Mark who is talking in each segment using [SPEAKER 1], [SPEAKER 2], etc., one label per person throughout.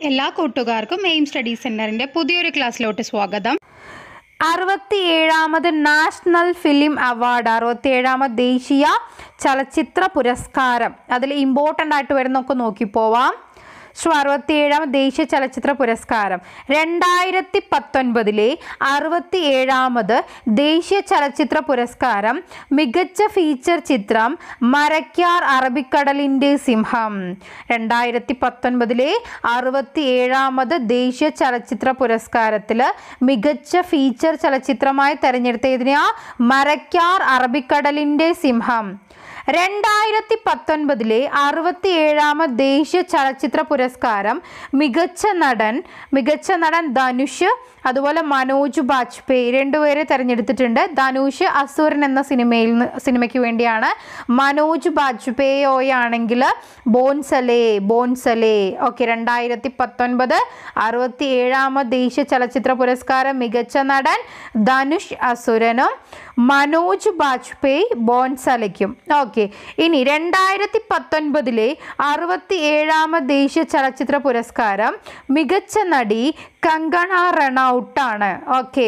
[SPEAKER 1] എല്ലാ കൂട്ടുകാർക്കും aim study സെൻറ്ററിൻ്റെ പുതിയൊരു ക്ലാസ്സിലോട്ട് സ്വാഗതം
[SPEAKER 2] അറുപത്തിയേഴാമത് നാഷണൽ ഫിലിം അവാർഡ് അറുപത്തിയേഴാമത് ദേശീയ ചലച്ചിത്ര പുരസ്കാരം അതിൽ ഇമ്പോർട്ടൻ്റ് ആയിട്ട് വരുന്നൊക്കെ നോക്കി പോവാം സോ അറുപത്തിയേഴാം ദേശീയ ചലച്ചിത്ര പുരസ്കാരം രണ്ടായിരത്തി പത്തൊൻപതിലെ അറുപത്തി ഏഴാമത് ദേശീയ ചലച്ചിത്ര പുരസ്കാരം മികച്ച ഫീച്ചർ ചിത്രം മരക്കാർ അറബിക്കടലിൻ്റെ സിംഹം രണ്ടായിരത്തി പത്തൊൻപതിലെ അറുപത്തി ഏഴാമത് ദേശീയ ചലച്ചിത്ര പുരസ്കാരത്തിൽ മികച്ച ഫീച്ചർ ചലച്ചിത്രമായി തെരഞ്ഞെടുത്ത ഇതിനെയാ മരക്കാർ അറബിക്കടലിൻ്റെ സിംഹം രണ്ടായിരത്തി പത്തൊൻപതിലെ അറുപത്തി ഏഴാമത് ദേശീയ ചലച്ചിത്ര പുരസ്കാരം മികച്ച നടൻ മികച്ച നടൻ ധനുഷ് അതുപോലെ മനോജ് ബാജ്പേയി രണ്ടുപേരെ തിരഞ്ഞെടുത്തിട്ടുണ്ട് ധനുഷ് അസുരൻ എന്ന സിനിമയിൽ നിന്ന് സിനിമയ്ക്ക് വേണ്ടിയാണ് മനോജ് ബാജ്പേയി ആണെങ്കിൽ ബോൻസലേ ബോൻസലേ ഓക്കെ രണ്ടായിരത്തി പത്തൊൻപത് അറുപത്തി ഏഴാമത് ദേശീയ ചലച്ചിത്ര പുരസ്കാരം മികച്ച നടൻ ധനുഷ് അസുരനും മനോജ് ബാജ്പേയി ബോൻസലയ്ക്കും ഓക്കെ ഇനി രണ്ടായിരത്തി പത്തൊൻപതിലെ അറുപത്തി ഏഴാമത് ദേശീയ ചലച്ചിത്ര പുരസ്കാരം മികച്ച നടി കങ്കണ റണൌട്ടാണ് ഓക്കെ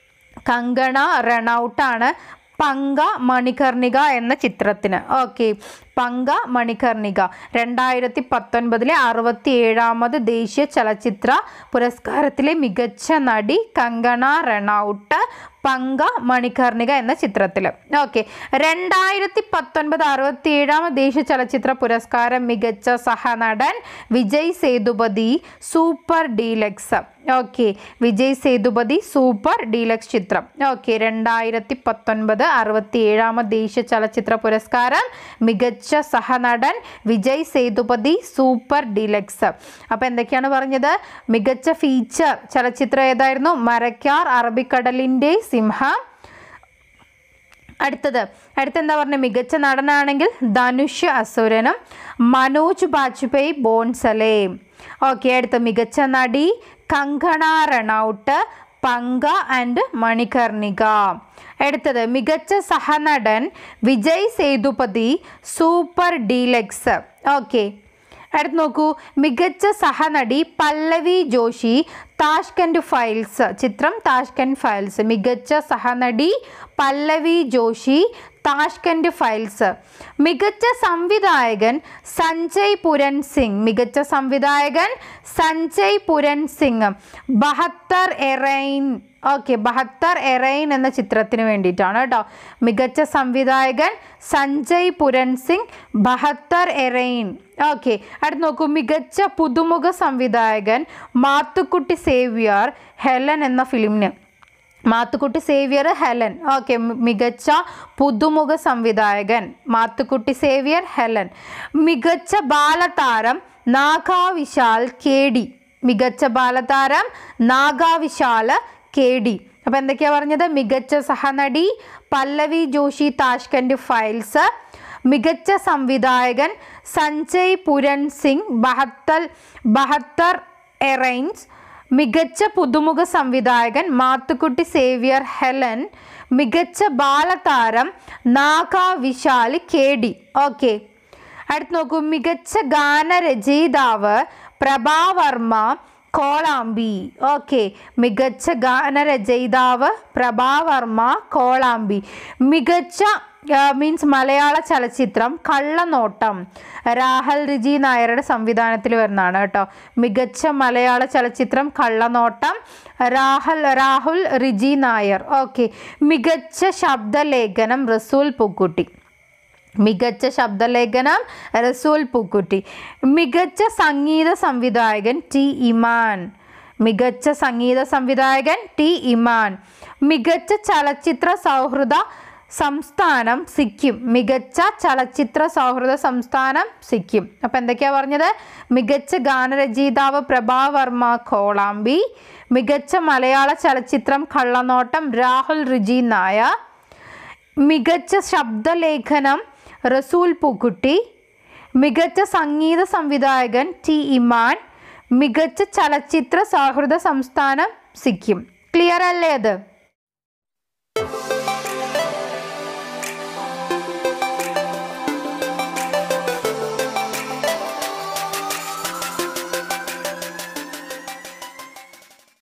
[SPEAKER 2] കങ്കണ റണൌട്ടാണ് പങ്ക മണികർണിക എന്ന ചിത്രത്തിന് ഓക്കെ പങ്ക മണികർണിക രണ്ടായിരത്തി പത്തൊൻപതിലെ അറുപത്തി ഏഴാമത് ദേശീയ ചലച്ചിത്ര പുരസ്കാരത്തിലെ മികച്ച നടി കങ്കണ റണൌട്ട് പങ്ക മണികർണിക എന്ന ചിത്രത്തിൽ ഓക്കെ രണ്ടായിരത്തി പത്തൊൻപത് അറുപത്തി ഏഴാമത് ദേശീയ ചലച്ചിത്ര പുരസ്കാരം മികച്ച സഹനടൻ Vijay Sethupathi super deluxe okay Vijay Sethupathi super deluxe ചിത്രം ഓക്കെ രണ്ടായിരത്തി പത്തൊൻപത് അറുപത്തി ഏഴാമത് ദേശീയ ചലച്ചിത്ര പുരസ്കാരം മികച്ച സഹനടൻ വിജയ് സേതുപതി സൂപ്പർ ഡീലക്സ് അപ്പോൾ എന്തൊക്കെയാണ് പറഞ്ഞത് മികച്ച ഫീച്ചർ ചലച്ചിത്രം ഏതായിരുന്നു മരക്കാർ അറബിക്കടലിൻ്റെ സിംഹം അടുത്തത് അടുത്തെന്താ പറഞ്ഞത് മികച്ച നടനാണെങ്കിൽ ധനുഷ് അസുരനും മനോജ് ബാജ്പേയി ബോൺസലേ ഓക്കെ അടുത്ത മികച്ച നടി കങ്കണ റണൌട്ട് പങ്ക ആൻഡ് മണികർണിക അടുത്തത് മികച്ച സഹനടൻ Vijay Sethupathi super deluxe okay അടുത്ത് നോക്കൂ മികച്ച സഹനടി പല്ലവി ജോഷി താഷ്കൻഡ് ഫയൽസ് ചിത്രം താഷ്കൻഡ് ഫയൽസ് മികച്ച സഹനടി പല്ലവി ജോഷി താഷ്കൻഡ് ഫയൽസ് മികച്ച സംവിധായകൻ സഞ്ജയ് പുരൻ സിംഗ് മികച്ച സംവിധായകൻ സഞ്ജയ് പുരൻ സിംഗ് ബഹത്തർ എറൈൻ ഓക്കെ ബഹത്തർ എറൈൻ എന്ന ചിത്രത്തിന് വേണ്ടിയിട്ടാണ് കേട്ടോ മികച്ച സംവിധായകൻ സഞ്ജയ് പുരൻ സിംഗ് ബഹത്തർ എറൈൻ ഓക്കെ അടുത്ത് നോക്കൂ മികച്ച പുതുമുഖ സംവിധായകൻ മാത്തുക്കുട്ടി സേവ്യർ ഹെലൻ എന്ന ഫിലിമിന് മാത്തുക്കുട്ടി സേവ്യർ ഹെലൻ ഓക്കെ മികച്ച പുതുമുഖ സംവിധായകൻ മാത്തുക്കുട്ടി സേവ്യർ ഹെലൻ മികച്ച ബാലതാരം നാഗാ വിശാൽ കെ ഡി മികച്ച ബാലതാരം നാഗാ വിശാൽ കെ ഡി അപ്പോൾ എന്തൊക്കെയാണ് പറഞ്ഞത് മികച്ച സഹനടി പല്ലവി ജോഷി താഷ്കൻഡ് ഫയൽസ് മികച്ച സംവിധായകൻ സഞ്ജയ് പുരൻ സിംഗ് ബഹത്തൽ ബഹത്തർ എറൈൻസ് മികച്ച പുതുമുഖ സംവിധായകൻ മാത്തുക്കുട്ടി സേവ്യർ ഹെലൻ മികച്ച ബാലതാരം Naga Vishal K D okay അടുത്ത് നോക്കൂ മികച്ച ഗാനരചയിതാവ് പ്രഭാവർമ്മ കോളാമ്പി ഓക്കെ മികച്ച ഗാനരചയിതാവ് പ്രഭാവർമ്മ കോളാമ്പി മികച്ച മീൻസ് മലയാള ചലച്ചിത്രം കള്ളനോട്ടം രാഹൽ റിജി നായരുടെ സംവിധാനത്തിൽ വരുന്നതാണ് കേട്ടോ മികച്ച മലയാള ചലച്ചിത്രം കള്ളനോട്ടം രാഹൽ രാഹുൽ റിജി നായർ ഓക്കെ മികച്ച ശബ്ദലേഖനം റസൂൽ പൂക്കുട്ടി മികച്ച ശബ്ദലേഖനം റസൂൽ പൂക്കുട്ടി മികച്ച സംഗീത സംവിധായകൻ ടി ഇമാൻ മികച്ച സംഗീത സംവിധായകൻ ടി ഇമാൻ മികച്ച ചലച്ചിത്ര സൗഹൃദ സംസ്ഥാനം സിക്കിം മികച്ച ചലച്ചിത്ര സൗഹൃദ സംസ്ഥാനം സിക്കിം അപ്പം എന്തൊക്കെയാ പറഞ്ഞത് മികച്ച ഗാനരചയിതാവ് പ്രഭാവർമ്മ കോളാമ്പി മികച്ച മലയാള ചലച്ചിത്രം കള്ളനോട്ടം രാഹുൽ റിജി നായർ മികച്ച ശബ്ദലേഖനം റസൂൽ പൂക്കുട്ടി മികച്ച സംഗീത സംവിധായകൻ ടി ഇമാൻ മികച്ച ചലച്ചിത്ര സൗഹൃദ സംസ്ഥാനം സിക്കിം ക്ലിയർ അല്ലേ അത്